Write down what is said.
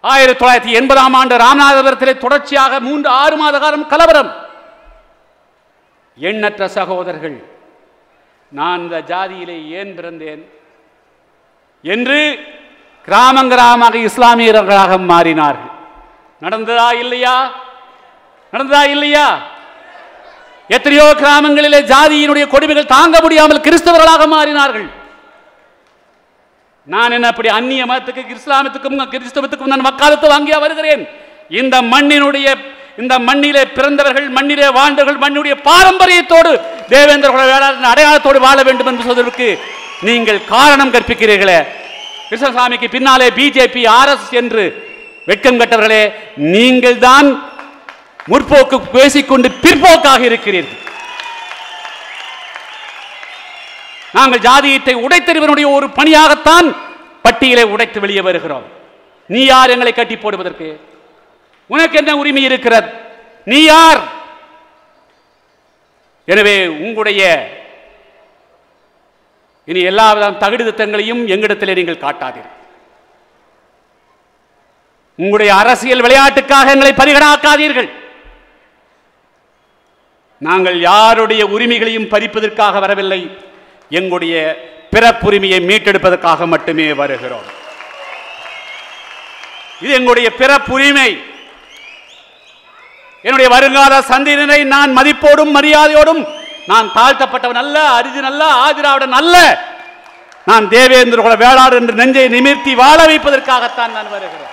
ஆயிரத்தி தொள்ளாயிரத்தி எண்பதாம் ஆண்டு ராமநாதபுரத்திலே தொடர்ச்சியாக மூன்று ஆறு மாத காலம் கலவரம் எண்ணற்ற சகோதரர்கள் நான் இந்த ஜாதியிலே ஏன் பிறந்தேன் என்று கிராமம் கிராமமாக இஸ்லாமியர்களாக மாறினார்கள் நடந்ததா இல்லையா நடந்ததா இல்லையா எத்தனையோ கிராமங்களிலே ஜாதியினுடைய கொடுமைகள் தாங்க முடியாமல் கிறிஸ்தவர்களாக மாறினார்கள் நான் என்ன அப்படி அந்நிய மதத்துக்கு இஸ்லாமத்துக்கும் கிறிஸ்தவத்துக்கும் நான் வக்காலத்து வாங்கியா வருகிறேன் இந்த மண்ணினுடைய இந்த மண்ணிலே பிறந்தவர்கள் மண்ணிலே வாழ்ந்தவர்கள் மண்ணுடைய பாரம்பரியத்தோடு தேவேந்திர குல வேளாண் அடையாளத்தோடு வாழ வேண்டும் என்று சொல்வதற்கு நீங்கள் காரணம் கற்பிக்கிறீர்களே கிருஷ்ணசாமிக்கு பின்னாலே பிஜேபி ஆர்எஸ் என்று வெட்கம் கட்டவர்களே நீங்கள் தான் முற்போக்கு பேசிக்கொண்டு பிற்போக்காக இருக்கிறீர்கள் நாங்கள் ஜாதியத்தை உடைத்தறிவனுடைய ஒரு பணியாகத்தான் பட்டியலை உடைத்து வெளியே வருகிறோம் நீ யார் எங்களை கட்டி போடுவதற்கு உனக்கு என்ன உரிமை இருக்கிறது நீ யார் எனவே உங்களுடைய இனி எல்லா விதம் தகுதித்தங்களையும் எங்களிடத்திலே நீங்கள் காட்டாதீர்கள் உங்களுடைய அரசியல் விளையாட்டுக்காக எங்களை பரிகடாக்காதீர்கள் நாங்கள் யாருடைய உரிமைகளையும் பறிப்பதற்காக வரவில்லை எங்களுடைய பிறப்புரிமையை மீட்டெடுப்பதற்காக மட்டுமே வருகிறோம் இது எங்களுடைய பிறப்புரிமை என்னுடைய வருங்கால சந்திரனை நான் மதிப்போடும் மரியாதையோடும் நான் தாழ்த்தப்பட்டவன் அல்ல அரிஜின் அல்ல ஆதிராவிடன் அல்ல நான் தேவேந்திர குல வேளாளர் என்று நெஞ்சை நிமிர்த்தி வாழ வைப்பதற்காகத்தான் நான் வருகிறேன்